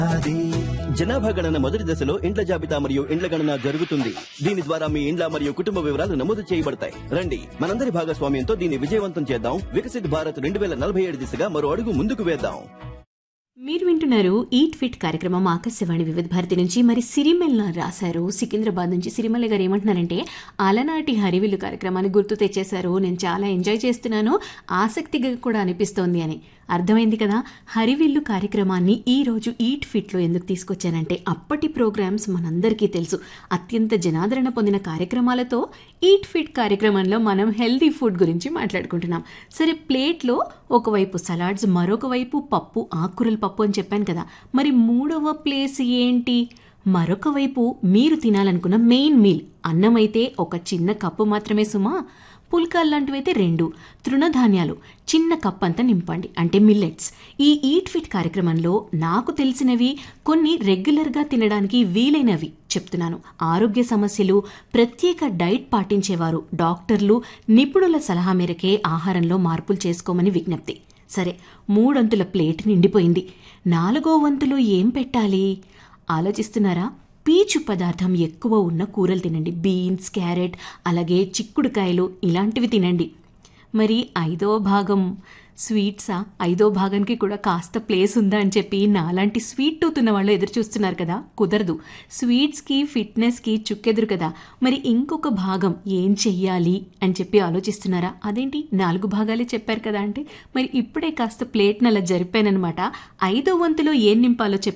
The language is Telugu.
జనాభా గణన మొదటి దశలో ఇండ్ల జాబితా మరియు ఇండ్ల గణన జరుగుతుంది దీని ద్వారా మీ ఇండ్ల మరియు కుటుంబ వివరాలు నమోదు చేయబడతాయి రండి మనందరి భాగస్వామ్యంతో దీన్ని విజయవంతం చేద్దాం వికసిత్ భారత్ రెండు వేల నలభై ఏడు దిశగా మరో అడుగు ముందుకు వేద్దాం మీరు వింటున్నారు ఈట్ ఫిట్ కార్యక్రమం ఆకాశవాణి వివిధ భారతి నుంచి మరి సిరిమెల్ల రాశారు సికింద్రాబాద్ నుంచి సిరిమల్ల గారు ఏమంటున్నారంటే అలనాటి హరివిల్లు కార్యక్రమాన్ని గుర్తు తెచ్చేశారు నేను చాలా ఎంజాయ్ చేస్తున్నాను ఆసక్తిగా కూడా అనిపిస్తోంది అని అర్థమైంది కదా హరివిల్లు కార్యక్రమాన్ని ఈ రోజు ఈట్ ఫిట్లో ఎందుకు తీసుకొచ్చానంటే అప్పటి ప్రోగ్రామ్స్ మనందరికీ తెలుసు అత్యంత జనాదరణ పొందిన కార్యక్రమాలతో ఈట్ ఫిట్ కార్యక్రమంలో మనం హెల్దీ ఫుడ్ గురించి మాట్లాడుకుంటున్నాం సరే ప్లేట్లో ఒకవైపు సలాడ్స్ మరొక వైపు పప్పు ఆకుకూరల పప్పు అని చెప్పాను కదా మరి మూడవ ప్లేస్ ఏంటి మరొక వైపు మీరు తినాలనుకున్న మెయిన్ మీల్ అన్నం అయితే ఒక చిన్న కప్పు మాత్రమే సుమా పుల్కాలు లాంటివైతే రెండు తృణధాన్యాలు చిన్న కప్ అంతా నింపండి అంటే మిల్లెట్స్ ఈ ఈట్ ఫిట్ కార్యక్రమంలో నాకు తెలిసినవి కొన్ని రెగ్యులర్గా తినడానికి వీలైనవి చెప్తున్నాను ఆరోగ్య సమస్యలు ప్రత్యేక డైట్ పాటించేవారు డాక్టర్లు నిపుణుల సలహా మేరకే ఆహారంలో మార్పులు చేసుకోమని విజ్ఞప్తి సరే మూడొంతుల ప్లేట్ నిండిపోయింది నాలుగో వంతులో ఏం పెట్టాలి ఆలోచిస్తున్నారా పీచు పదార్థం ఎక్కువ ఉన్న కూరలు తినండి బీన్స్ క్యారెట్ అలాగే చిక్కుడుకాయలు ఇలాంటివి తినండి మరి ఐదో భాగం స్వీట్సా ఐదో భాగానికి కూడా కాస్త ప్లేస్ ఉందా అని చెప్పి నాలాంటి స్వీట్ టూత్ ఉన్న వాళ్ళు ఎదురు చూస్తున్నారు కదా కుదరదు స్వీట్స్కి ఫిట్నెస్కి చుక్కెదురు కదా మరి ఇంకొక భాగం ఏం చెయ్యాలి అని చెప్పి ఆలోచిస్తున్నారా అదేంటి నాలుగు భాగాలే చెప్పారు కదా అంటే మరి ఇప్పుడే కాస్త ప్లేట్ని అలా జరిపానమాట ఐదో వంతులో ఏం నింపాలో చెప్పి